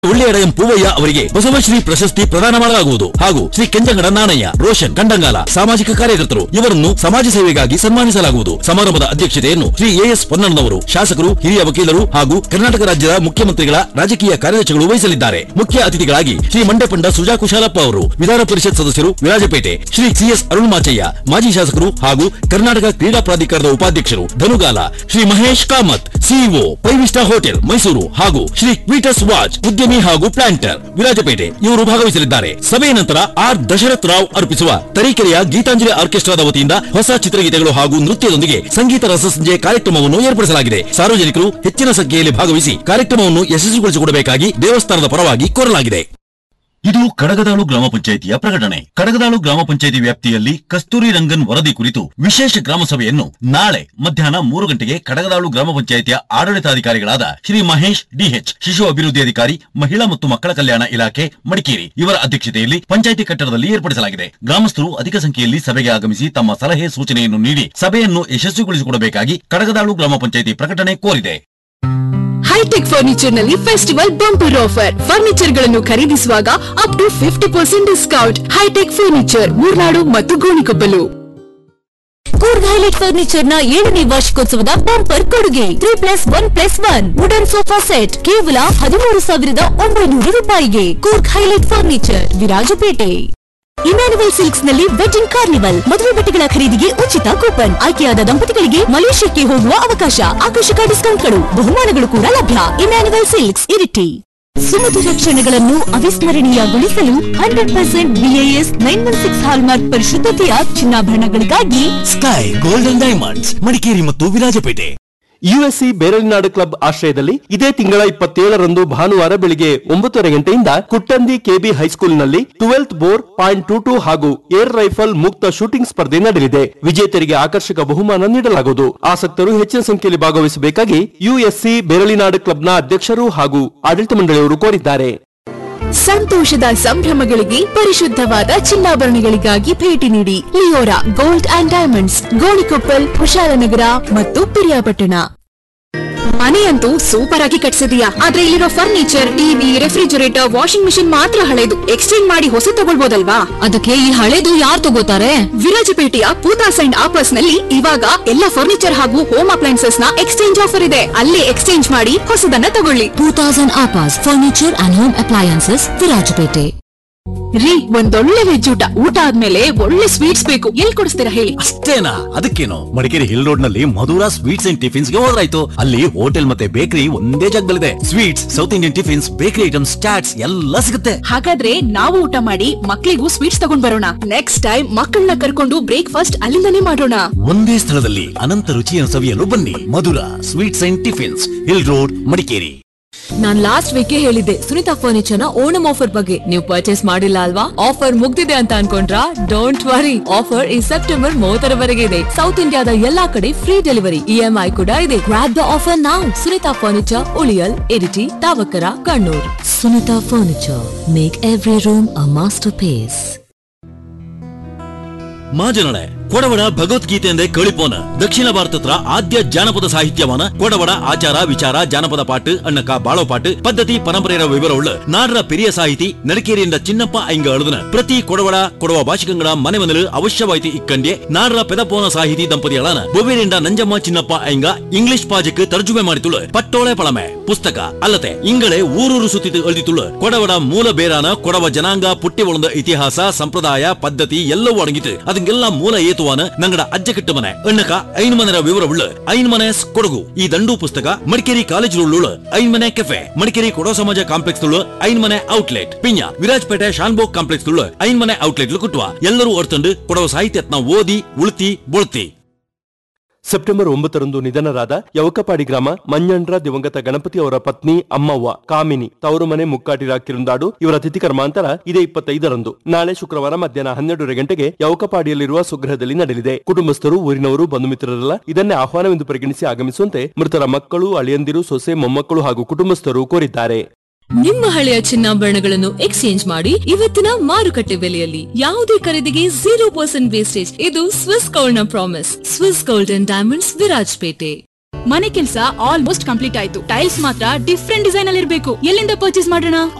ಉಳ್ಳಿಯಡಯಂ ಪೂವಯ್ಯ ಅವರಿಗೆ ಬಸವಶ್ರೀ ಪ್ರಶಸ್ತಿ ಪ್ರದಾನ ಮಾಡಲಾಗುವುದು ಹಾಗೂ ಶ್ರೀ ಕೆಂಜಂಗಡ ನಾಣಯ್ಯ ರೋಷನ್ ಕಂಡಂಗಾಲ ಸಾಮಾಜಿಕ ಕಾರ್ಯಕರ್ತರು ಇವರನ್ನು ಸಮಾಜ ಸೇವೆಗಾಗಿ ಸನ್ಮಾನಿಸಲಾಗುವುದು ಸಮಾರಂಭದ ಅಧ್ಯಕ್ಷತೆಯನ್ನು ಶ್ರೀ ಎಎಸ್ ಪೊನ್ನಣ್ಣನವರು ಶಾಸಕರು ಹಿರಿಯ ವಕೀಲರು ಹಾಗೂ ಕರ್ನಾಟಕ ರಾಜ್ಯದ ಮುಖ್ಯಮಂತ್ರಿಗಳ ರಾಜಕೀಯ ಕಾರ್ಯದರ್ಶಿಗಳು ವಹಿಸಲಿದ್ದಾರೆ ಮುಖ್ಯ ಅತಿಥಿಗಳಾಗಿ ಶ್ರೀ ಮಂಡ್ಯಪಂಡ ಸುಜಾ ಕುಶಾಲಪ್ಪ ಅವರು ವಿಧಾನ ಪರಿಷತ್ ಸದಸ್ಯರು ವಿರಾಜಪೇಟೆ ಶ್ರೀ ಸಿಎಸ್ ಅರುಳ್ಮಾಚಯ್ಯ ಮಾಜಿ ಶಾಸಕರು ಹಾಗೂ ಕರ್ನಾಟಕ ಕ್ರೀಡಾ ಪ್ರಾಧಿಕಾರದ ಉಪಾಧ್ಯಕ್ಷರು ಧನುಗಾಲ Shri Mahesh Kamath CEO five star hotel Mysuru ಹಾಗೂ ಶ್ರೀ ಕ್ವೀಟಸ್ ವಾಚ್ ಉದ್ಯಮಿ ಹಾಗೂ ಪ್ಲಾಂಟರ್ ವಿರಾಜಪೇಟೆ ಇವರು ಭಾಗವಹಿಸಲಿದ್ದಾರೆ ಸಭೆಯ ನಂತರ ಆರ್ ದಶರಥ್ ರಾವ್ ಅರ್ಪಿಸುವ ತರೀಕೆರೆಯ ಗೀತಾಂಜಲಿ ಆರ್ಕೆಸ್ಟ್ರಾದ ವತಿಯಿಂದ ಹೊಸ ಚಿತ್ರಗೀತೆಗಳು ಹಾಗೂ ನೃತ್ಯದೊಂದಿಗೆ ಸಂಗೀತ ರಸಸಂಜೆ ಕಾರ್ಯಕ್ರಮವನ್ನು ಏರ್ಪಡಿಸಲಾಗಿದೆ ಸಾರ್ವಜನಿಕರು ಹೆಚ್ಚಿನ ಸಂಖ್ಯೆಯಲ್ಲಿ ಭಾಗವಹಿಸಿ ಕಾರ್ಯಕ್ರಮವನ್ನು ಯಶಸ್ವಿಗೊಳಿಸಿಕೊಡಬೇಕಾಗಿ ದೇವಸ್ಥಾನದ ಪರವಾಗಿ ಕೋರಲಾಗಿದೆ ಇದು ಕಡಗದಾಳು ಗ್ರಾಮ ಪಂಚಾಯಿತಿಯ ಪ್ರಕಟಣೆ ಕಡಗದಾಳು ಗ್ರಾಮ ಪಂಚಾಯಿತಿ ವ್ಯಾಪ್ತಿಯಲ್ಲಿ ಕಸ್ತೂರಿ ರಂಗನ್ ವರದಿ ಕುರಿತು ವಿಶೇಷ ಗ್ರಾಮ ಸಭೆಯನ್ನು ನಾಳೆ ಮಧ್ಯಾಹ್ನ ಮೂರು ಗಂಟೆಗೆ ಕಡಗದಾಳು ಗ್ರಾಮ ಪಂಚಾಯಿತಿಯ ಆಡಳಿತಾಧಿಕಾರಿಗಳಾದ ಶ್ರೀ ಮಹೇಶ್ ಡಿಎಚ್ ಶಿಶು ಅಭಿವೃದ್ಧಿ ಅಧಿಕಾರಿ ಮಹಿಳಾ ಮತ್ತು ಮಕ್ಕಳ ಕಲ್ಯಾಣ ಇಲಾಖೆ ಮಡಿಕೇರಿ ಇವರ ಅಧ್ಯಕ್ಷತೆಯಲ್ಲಿ ಪಂಚಾಯಿತಿ ಕಟ್ಟಡದಲ್ಲಿ ಏರ್ಪಡಿಸಲಾಗಿದೆ ಗ್ರಾಮಸ್ಥರು ಅಧಿಕ ಸಂಖ್ಯೆಯಲ್ಲಿ ಸಭೆಗೆ ಆಗಮಿಸಿ ತಮ್ಮ ಸಲಹೆ ಸೂಚನೆಯನ್ನು ನೀಡಿ ಸಭೆಯನ್ನು ಯಶಸ್ವಿಗೊಳಿಸಿಕೊಡಬೇಕಾಗಿ ಕಡಗದಾಳು ಗ್ರಾಮ ಪಂಚಾಯಿತಿ ಪ್ರಕಟಣೆ ಕೋರಿದೆ ಹೈಟೆಕ್ ಫರ್ನಿಚರ್ ನಲ್ಲಿ ಫೆಸ್ಟಿವಲ್ ಬಂಪರ್ ಆಫರ್ ಫರ್ನಿಚರ್ ಗಳನ್ನು ಖರೀದಿಸುವಾಗ up to fifty percent discount hitech furniture Murnad ಮತ್ತು ಗೋಣಿಕೊಪ್ಪಲು ಕೂರ್ಗ್ ಹೈಲೈಟ್ ಫರ್ನಿಚರ್ ನ ಏಳನೇ ವಾರ್ಷಿಕೋತ್ಸವದ ಬಂಪರ್ ಕೊಡುಗೆ three plus one plus one wooden sofa set ಕೇವಲ ಹದಿಮೂರು ಸಾವಿರದ ಒಂಬೈನೂರು ರೂಪಾಯಿಗೆ Coorg highlight furniture Virajpet Emmanuel silks ನಲ್ಲಿ ವೆಡ್ಡಿಂಗ್ ಕಾರ್ನಿವಲ್ ಮದುವೆ ಬಟ್ಟೆಗಳ ಖರೀದಿಗೆ ಉಚಿತ ಕೂಪನ್ ಆಯ್ಕೆಯಾದ ದಂಪತಿಗಳಿಗೆ ಮಲೇಷ್ಯಾಕ್ಕೆ ಹೋಗುವ ಅವಕಾಶ ಆಕರ್ಷಕ ಡಿಸ್ಕೌಂಟ್ಗಳು ಬಹುಮಾನಗಳು ಕೂಡ ಲಭ್ಯ ಇಮ್ಯಾನುವಲ್ ಸಿಲ್ಕ್ಸ್ ಇರಿಟಿ ಸುಮಧುರ ಕ್ಷಣಗಳನ್ನು ಅವಿಸ್ಮರಣೀಯಗೊಳಿಸಲು hundred percent BIS nine one six hallmark ಪರಿಶುದ್ಧತೆಯ ಚಿನ್ನಾಭರಣಗಳಿಗಾಗಿ ಸ್ಕೈ ಗೋಲ್ಡನ್ ಡೈಮಂಡ್ಸ್ ಮಡಿಕೇರಿ ಮತ್ತು ವಿರಾಜಪೇಟೆ ಯುಎಸ್ಸಿ ಬೇರಳಿನಾಡು ಕ್ಲಬ್ ಆಶ್ರಯದಲ್ಲಿ ಇದೇ ತಿಂಗಳ ಇಪ್ಪತ್ತೇಳರಂದು ಭಾನುವಾರ ಬೆಳಿಗ್ಗೆ ಒಂಬತ್ತುವರೆ ಗಂಟೆಯಿಂದ ಕುಟ್ಟಂದಿ ಕೆಬಿ ಹೈಸ್ಕೂಲ್ನಲ್ಲಿ twelfth bore point two two ಹಾಗೂ ಏರ್ ರೈಫಲ್ ಮುಕ್ತ ಶೂಟಿಂಗ್ ಸ್ಪರ್ಧೆ ನಡೆಯಲಿದೆ ವಿಜೇತರಿಗೆ ಆಕರ್ಷಕ ಬಹುಮಾನ ನೀಡಲಾಗುವುದು ಆಸಕ್ತರು ಹೆಚ್ಚಿನ ಸಂಖ್ಯೆಯಲ್ಲಿ ಭಾಗವಹಿಸಬೇಕಾಗಿ ಯುಎಸ್ಸಿ ಬೇರಳಿನಾಡು ಕ್ಲಬ್ನ ಅಧ್ಯಕ್ಷರು ಹಾಗೂ ಆಡಳಿತ ಮಂಡಳಿಯವರು ಕೋರಿದ್ದಾರೆ ಸಂತೋಷದ ಸಂಭ್ರಮಗಳಿಗೆ ಪರಿಶುದ್ಧವಾದ ಚಿನ್ನಾಭರಣಗಳಿಗಾಗಿ ಭೇಟಿ ನೀಡಿ Leora gold and diamonds Gonikoppal Kushalnagar ಮತ್ತು ಪಿರಿಯಾಪಟ್ಟಣ ಮನೆಯಂತೂ ಸೂಪರ್ ಆಗಿ ಕಟ್ಸಿದೀಯಾ ಆದ್ರೆ ಇಲ್ಲಿರೋ furniture TV refrigerator washing machine ಮಾತ್ರ ಹಳೆದು ಎಕ್ಸ್ಚೇಂಜ್ ಮಾಡಿ ಹೊಸ ತಗೊಳ್ಬೋದಲ್ವಾ ಅದಕ್ಕೆ ಈ ಹಳೇದು ಯಾರು ತಗೋತಾರೆ ವಿರಾಜಪೇಟೆಯ ಪೂತಾಸ್ ಅಂಡ್ ಆಪರ್ಸ್ ನಲ್ಲಿ ಇವಾಗ ಎಲ್ಲ ಫರ್ನಿಚರ್ ಹಾಗೂ ಹೋಮ್ ಅಪ್ಲೈನ್ಸಸ್ ನ ಎಕ್ಸ್ಚೇಂಜ್ ಆಫರ್ ಇದೆ ಅಲ್ಲೇ ಎಕ್ಸ್ಚೇಂಜ್ ಮಾಡಿ ಹೊಸದನ್ನ ತಗೊಳ್ಳಿ ಟೂ ತೌಸಂಡ್ ಆಪಾಸ್ furniture and home appliances Virajpet ರೀ ಒಂದೊಳ್ಳೆ ವೆಜ್ ಊಟ ಊಟ ಆದ್ಮೇಲೆ ಒಳ್ಳೆ ಸ್ವೀಟ್ಸ್ ಬೇಕು ಎಲ್ಲಿ ಕೊಡಿಸ್ತೀರಾ ಹೇಳಿ ಅಷ್ಟೇನಾ ಅದಕ್ಕೇನು ಮಡಿಕೇರಿ ಹಿಲ್ ರೋಡ್ ನಲ್ಲಿ ಮಧುರಾ ಸ್ವೀಟ್ಸ್ ಅಂಡ್ ಟಿಫಿನ್ಸ್ ಗೆ ಹೋದ್ರಾಯ್ತು ಅಲ್ಲಿ ಹೋಟೆಲ್ ಮತ್ತೆ ಬೇಕರಿ ಒಂದೇ ಜಾಗದಲ್ಲಿದೆ sweets south Indian tiffins bakery items chats ಎಲ್ಲ ಸಿಗುತ್ತೆ ಹಾಗಾದ್ರೆ ನಾವು ಊಟ ಮಾಡಿ ಮಕ್ಳಿಗೂ ಸ್ವೀಟ್ಸ್ ತಗೊಂಡ್ ಬರೋಣ ನೆಕ್ಸ್ಟ್ ಟೈಮ್ ಮಕ್ಕಳನ್ನ ಕರ್ಕೊಂಡು ಬ್ರೇಕ್ಫಾಸ್ಟ್ ಅಲ್ಲಿಂದನೇ ಮಾಡೋಣ ಒಂದೇ ಸ್ಥಳದಲ್ಲಿ ಅನಂತ ರುಚಿಯನ್ನು ಸವಿಯಲು ಬನ್ನಿ Madhura sweets and tiffins hill road Madikeri ನಾನ್ ಲಾಸ್ಟ್ ವೀಕ್ ಹೇಳಿದ್ದೆ ಸುನಿತಾ ಫರ್ನಿಚರ್ ನ ಓಣಂ ಆಫರ್ ಬಗ್ಗೆ ನೀವು ಪರ್ಚೇಸ್ ಮಾಡಿಲ್ಲ ಅಲ್ವಾ ಆಫರ್ ಮುಗ್ದಿದೆ ಅಂತ ಅನ್ಕೊಂಡ್ರಾ ಡೋಂಟ್ ವರಿ ಆಫರ್ ಈ ಸೆಪ್ಟೆಂಬರ್ ಮೂವತ್ತರವರೆಗೆ ಇದೆ ಸೌತ್ ಇಂಡಿಯಾದ ಎಲ್ಲಾ ಕಡೆ ಫ್ರೀ ಡೆಲಿವರಿ ಇಎಂಐ ಕೂಡ ಇದೆ ಗ್ರಾಪ್ ದ ಆಫರ್ ನಾವು ಸುನಿತಾ ಫರ್ನಿಚರ್ ಉಳಿಯಲ್ Iritty Thavakkara Kannur Sunita furniture make every room a masterpiece ಮಾಜನಳೆ ಕೊಡವಡ ಭಗವದ್ಗೀತೆ ಎಂದೇ ಕಳಿಪೋನ ದಕ್ಷಿಣ ಭಾರತದ ಆದ್ಯ ಜಾನಪದ ಸಾಹಿತ್ಯವಾನ ಕೊಡವಡ ಆಚಾರ ವಿಚಾರ ಜಾನಪದ ಪಾಟ್ ಅಣ್ಣಕ ಬಾಳೋ ಪಾಟ್ ಪದ್ಧತಿ ಪರಂಪರೆಯ ವಿವರವುಳ್ಳ ನಾಡರ ಪೆರಿಯ ಸಾಹಿತಿ ನಡಕೇರಿಯಿಂದ ಚಿನ್ನಪ್ಪ ಐಂಗ ಅಳುದನ ಪ್ರತಿ ಕೊಡವಡ ಕೊಡವ ಭಾಷಿಕಂಗಡ ಮನೆ ಮನಲು ಅವಶ್ಯವಾಯಿತು ಇಕ್ಕಂಡೆ ನಾಡರ ಪೆದಪೋನ ಸಾಹಿತಿ ದಂಪತಿಗಳಾನ ಬೊವೇರಿಂದ ನಂಜಮ್ಮ ಚಿನ್ನಪ್ಪ ಐಂಗ ಇಂಗ್ಲಿಷ್ ಪಾಜಕ್ ತರ್ಜುಮೆ ಮಾಡಿತುಳು ಪಟ್ಟೋಳೆ ಪಳಮೆ ಪುಸ್ತಕ ಅಲ್ಲದೆ ಇಂಗಳೇ ಊರೂರು ಸುತ್ತಿತು ಅಳಿತುಳು ಕೊಡವಡ ಮೂಲ ಬೇರಾನ ಕೊಡವ ಜನಾಂಗ ಪುಟ್ಟಿ ಒಳದ ಇತಿಹಾಸ ಸಂಪ್ರದಾಯ ಪದ್ಧತಿ ಎಲ್ಲವೂ ಅಡಗಿತು ಅದಕ್ಕೆಲ್ಲ ಮೂಲ ಏತುವಾನ ನಂಗಡ ಅಜ್ಜ ಕಿಟ್ಟ ಮನೆ ಅಣ್ಣಕ ಐನ್ ಮನೆರ ವಿವರವುಳ್ಳ ಐನ್ ಮನೆ ಕೊಡಗು ಈ ದಂಡು ಪುಸ್ತಕ ಮಡಿಕೇರಿ ಕಾಲೇಜ್ ಉಳ್ಳು ಐನ್ ಮನೆ ಕೆಫೆ ಮಡಿಕೇರಿ ಕೊಡೋ ಸಮಾಜ ಕಾಂಪ್ಲೆಕ್ಸ್ ತುಳು ಐನ್ ಮನೆ ಔಟ್ಲೆಟ್ ಪಿಂಜ ವಿರಾಜ್ಪೇಟೆ ಶಾನ್ಬೋಗ್ ಕಾಂಪ್ಲೆಕ್ಸ್ ತುಳು ಐನ್ ಮನೆ ಔಟ್ಲೆಟ್ ಕುಟ್ವ ಎಲ್ಲರೂ ಅರ್ತಂಡು ಕೊಡವ ಸಾಹಿತ್ಯತ್ನ ಓದಿ ಉಳ್ತಿ ಬೊಳ್ತಿ ಸೆಪ್ಟೆಂಬರ್ ಒಂಬತ್ತರಂದು ನಿಧನರಾದ ಯವಕಪಾಡಿ ಗ್ರಾಮ ಮಂಜಂಡ್ರ ದಿವಂಗತ ಗಣಪತಿ ಅವರ ಪತ್ನಿ ಅಮ್ಮವ್ವ ಕಾಮಿನಿ ತವರು ಮನೆ ಮುಕ್ಕಾಟಿರ ಕಿರುಂದಾಡು ಇವರ ತಿಥಿ ಕರ್ಮಾಂತರ ಇದೇ ಇಪ್ಪತ್ತೈದರಂದು ನಾಳೆ ಶುಕ್ರವಾರ ಮಧ್ಯಾಹ್ನ ಹನ್ನೆರಡರ ಗಂಟೆಗೆ ಯವಕಪಾಡಿಯಲ್ಲಿರುವ ಸುಗ್ರಹದಲ್ಲಿ ನಡೆಯಲಿದೆ ಕುಟುಂಬಸ್ಥರು ಊರಿನವರು ಬಂಧು ಮಿತ್ರರೆಲ್ಲ ಇದನ್ನೇ ಆಹ್ವಾನವೆಂದು ಪರಿಗಣಿಸಿ ಆಗಮಿಸುವಂತೆ ಮೃತರ ಮಕ್ಕಳು ಅಳಿಯಂದಿರು ಸೊಸೆ ಮೊಮ್ಮಕ್ಕಳು ಹಾಗೂ ಕುಟುಂಬಸ್ಥರು ಕೋರಿದ್ದಾರೆ ನಿಮ್ಮ ಹಳೆಯ ಚಿನ್ನಾಭರಣಗಳನ್ನು ಎಕ್ಸ್ಚೇಂಜ್ ಮಾಡಿ ಇವತ್ತಿನ ಮಾರುಕಟ್ಟೆ ಬೆಲೆಯಲ್ಲಿ ಯಾವುದೇ ಖರೀದಿಗೆ ಜೀರೋ ಪರ್ಸೆಂಟ್ ವೇಸ್ಟೇಜ್ ಇದು ಸ್ವಿಸ್ ಗೋಲ್ಡ್ ನ promise Swiss gold and diamonds Virajpet ಮನೆ ಕೆಲಸ ಆಲ್ಮೋಸ್ಟ್ ಕಂಪ್ಲೀಟ್ ಆಯ್ತು ಟೈಲ್ಸ್ ಮಾತ್ರ ಡಿಫ್ರೆಂಟ್ ಡಿಸೈನ್ ಅಲ್ಲಿ ಇರ್ಬೇಕು ಎಲ್ಲಿಂದ ಪರ್ಚೇಸ್ ಮಾಡೋಣ